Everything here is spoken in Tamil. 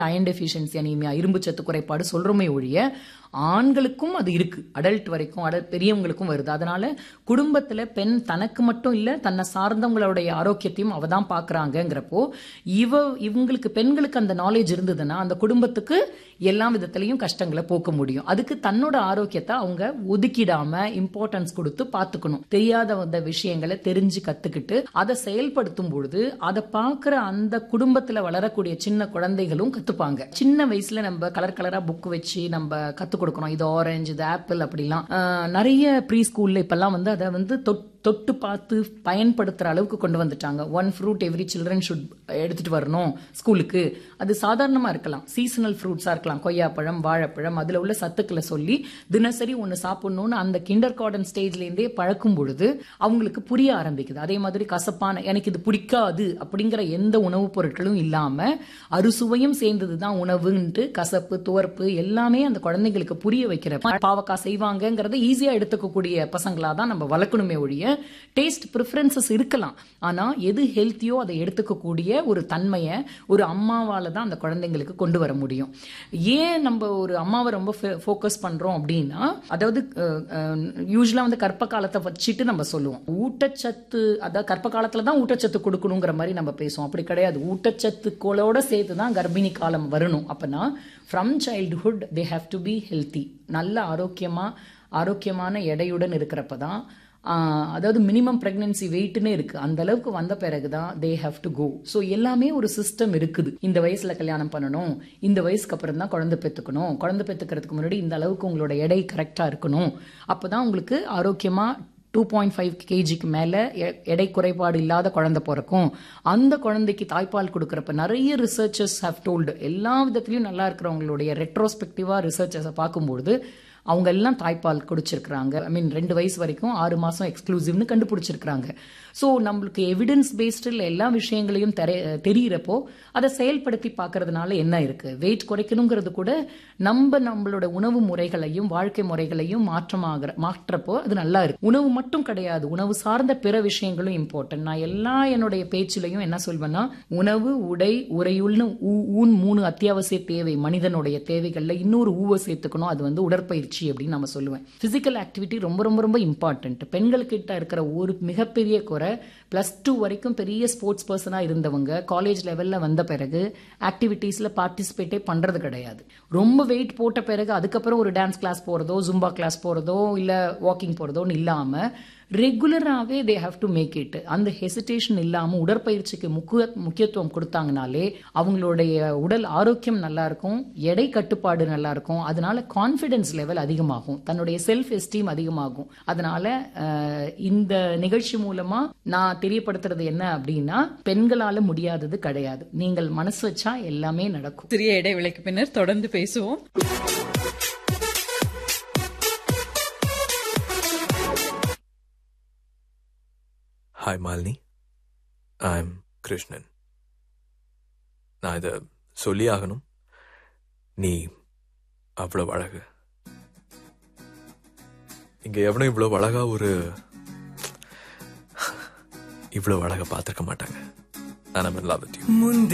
அயன் டெஃபிஷியன்சி அனீமியா இரும்பு சத்து குறைபாடு சொல்றோமே ஒழிய ஆண்களுக்கும் அது இருக்கு அடல்ட் வரைக்கும் அடல் பெரியவங்களுக்கும் வருது அதனால குடும்பத்துல பெண் தனக்கு மட்டும் இல்ல தன்னை சார்ந்தவங்களுடைய ஆரோக்கியத்தையும் அவ தான் பாக்குறாங்கிறப்போ இவ இவங்களுக்கு பெண்களுக்கு அந்த நாலேஜ் இருந்ததுன்னா அந்த குடும்பத்துக்கு எல்லா விதத்திலையும் கஷ்டங்களை போக்க முடியும் அதுக்கு தன்னோட ஆரோக்கியத்தை அவங்க ஒதுக்கிடாம இம்பார்ட்டன்ஸ் கொடுத்து பார்த்துக்கணும் தெரியாத அந்த விஷயங்களை தெரிஞ்சு கத்துக்கிட்டு அதை செயல்படுத்தும் பொழுது அதை பார்க்குற அந்த குடும்பத்துல வளரக்கூடிய சின்ன குழந்தைகளும் கத்துப்பாங்க சின்ன வயசுல நம்ம கலர் கலரா புக் வச்சு நம்ம கத்து கொடுக்கணும் இது ஆரஞ்சு இது ஆப்பிள் அப்படிலாம் ஆஹ் நிறைய ப்ரீ ஸ்கூல்ல இப்பெல்லாம் வந்து அதை வந்து தொட் தொட்டு பார்த்து பயன்படுத்துற அளவுக்கு கொண்டு வந்துட்டாங்க one fruit every children should எடுத்துட்டு வரணும் ஸ்கூலுக்கு அது சாதாரணமா இருக்கலாம் சீசனல் ஃப்ரூட்ஸா இருக்கலாம் கொய்யாப்பழம் வாழைப்பழம் அதுல உள்ள சத்துக்களை சொல்லி தினசரி ஒன்னு சாப்பிடணும்னு அந்த கிண்டர் கார்டன் ஸ்டேஜ்ல இருந்தே பழக்கும் பொழுது அவங்களுக்கு புரிய ஆரம்பிக்குது அதே மாதிரி கசப்பான எனக்கு இது பிடிக்காது அப்படிங்கிற எந்த உணவுப் பொருட்களும் இல்லாம அறுசுவையும் சேர்ந்ததுதான் உணவுன்ட்டு கசப்பு துவர்ப்பு எல்லாமே அந்த குழந்தைங்களுக்கு புரிய வைக்கிற பாவக்காய் செய்வாங்கங்கறத ஈஸியா எடுத்துக்கக்கூடிய பசங்களா தான் நம்ம வளர்க்கணுமே ஒழிய டேஸ்ட் ப்ரிஃபரன்சஸ் இருக்கலாம் ஆனா எது ஹெல்த்தியோ அதை எடுத்துக்கக்கூடிய ஒரு தன்மையை ஒரு அம்மாவால தான் அந்த குழந்தைங்களுக்கு கொண்டு வர முடியும் ஏன் நம்ம ஒரு அம்மாவை ரொம்ப ஃபோக்கஸ் பண்றோம் அப்படின்னா அதாவது யூஸ்வலா வந்து கர்ப்ப காலத்தை வச்சுட்டு நம்ம சொல்லுவோம் ஊட்டச்சத்து அதாவது கர்ப்ப காலத்துல தான் ஊட்டச்சத்து கொடுக்கணுங்கிற மாதிரி நம்ம பேசுவோம் அப்படி கிடையாது ஊட்டச்சத்துக்களோட சேர்த்து தான் கர்ப்பிணி காலம் வரணும் அப்பனா from childhood they have to be healthy நல்ல ஆரோக்கியமா ஆரோக்கியமான எடையுடன் இருக்கிறப்ப தான் அதாவது மினிமம் பிரெக்னன்சி வெயிட்னு இருக்கு அந்த அளவுக்கு வந்த பிறகு தான் they have to go so எல்லாமே ஒரு சிஸ்டம் இருக்குது இந்த வயசுல கல்யாணம் பண்ணணும் இந்த வயசுக்கு அப்புறம் தான் குழந்தை பெற்றுக்கணும் குழந்தை பெற்றுக்கிறதுக்கு முன்னாடி இந்த அளவுக்கு உங்களோட எடை கரெக்டா இருக்கணும் அப்பதான் உங்களுக்கு ஆரோக்கியமா டூ பாயிண்ட் ஃபைவ் கேஜிக்கு மேலே எடை குறைபாடு இல்லாத குழந்தை பிறக்கும் அந்த குழந்தைக்கு தாய்ப்பால் கொடுக்குறப்ப நிறைய ரிசர்ச்சர்ஸ் ஹவ் டோல்டு எல்லா விதத்துலையும் நல்லா இருக்கிறவங்களுடைய ரெட்ரோஸ்பெக்டிவாக ரிசர்ச்சர்ஸை பார்க்கும்பொழுது அவங்க எல்லாம் தாய்ப்பால் குடிச்சிருக்கிறாங்க ஐ மீன் ரெண்டு வயசு வரைக்கும் ஆறு மாசம் எக்ஸ்க்ளூசிவ்னு கண்டுபிடிச்சிருக்கிறாங்க ஸோ நம்மளுக்கு எவிடன்ஸ் பேஸ்டில் எல்லா விஷயங்களையும் தெரிய தெரியிறப்போ அதை செயல்படுத்தி பார்க்கறதுனால என்ன இருக்கு வெயிட் குறைக்கணுங்கிறது கூட நம்ம நம்மளோட உணவு முறைகளையும் வாழ்க்கை முறைகளையும் மாற்றமாகிற மாற்றப்போ அது நல்லா இருக்கு உணவு மட்டும் கிடையாது உணவு சார்ந்த பிற விஷயங்களும் இம்பார்ட்டன்ட் நான் எல்லா என்னுடைய பேச்சிலையும் என்ன சொல்வேன்னா உணவு உடை உரையுள்னு ஊன் மூணு அத்தியாவசிய தேவை மனிதனுடைய தேவைகள்ல இன்னொரு ஊவை சேர்த்துக்கணும் அது வந்து உடற்பயிற்சி பயிற்சி அப்படின்னு நம்ம சொல்லுவேன் பிசிக்கல் ஆக்டிவிட்டி ரொம்ப ரொம்ப ரொம்ப இம்பார்ட்டன்ட் பெண்கள் கிட்ட இருக்கிற ஒரு மிகப்பெரிய குறை பிளஸ் டூ வரைக்கும் பெரிய ஸ்போர்ட்ஸ் பர்சனா இருந்தவங்க காலேஜ் லெவல்ல வந்த பிறகு ஆக்டிவிட்டீஸ்ல பார்ட்டிசிபேட்டே பண்றது கிடையாது ரொம்ப வெயிட் போட்ட பிறகு அதுக்கப்புறம் ஒரு டான்ஸ் கிளாஸ் போறதோ ஜும்பா கிளாஸ் போறதோ இல்ல வாக்கிங் போறதோன்னு இல்லாம ரெகுலராகவே they have to make it அந்த ஹெசிடேஷன் இல்லாம உடற்பயிற்சிக்கு முக்கிய முக்கியத்துவம் கொடுத்தாங்கனாலே அவங்களுடைய உடல் ஆரோக்கியம் நல்லா இருக்கும் எடை கட்டுப்பாடு நல்லா இருக்கும் அதனால கான்பிடன்ஸ் லெவல் அதிகமாகும் தன்னுடைய செல்ஃப் எஸ்டீம் அதிகமாகும் அதனால இந்த நிகழ்ச்சி மூலமா நான் தெரியப்படுத்துறது என்ன அப்படின்னா பெண்களால முடியாதது கிடையாது நீங்கள் மனசு வச்சா எல்லாமே நடக்கும் சிறிய இடைவேளைக்கு பின்னர் தொடர்ந்து பேசுவோம் hi Malini I am Krishnan நான் இதை சொல்லி ஆகணும் நீ அவ்வளவு அழகு இங்க எவனும் இவ்வளவு அழகா ஒரு இவ்வளவு அழகா பார்த்திருக்க மாட்டாங்க நான் லவ் வித் யூ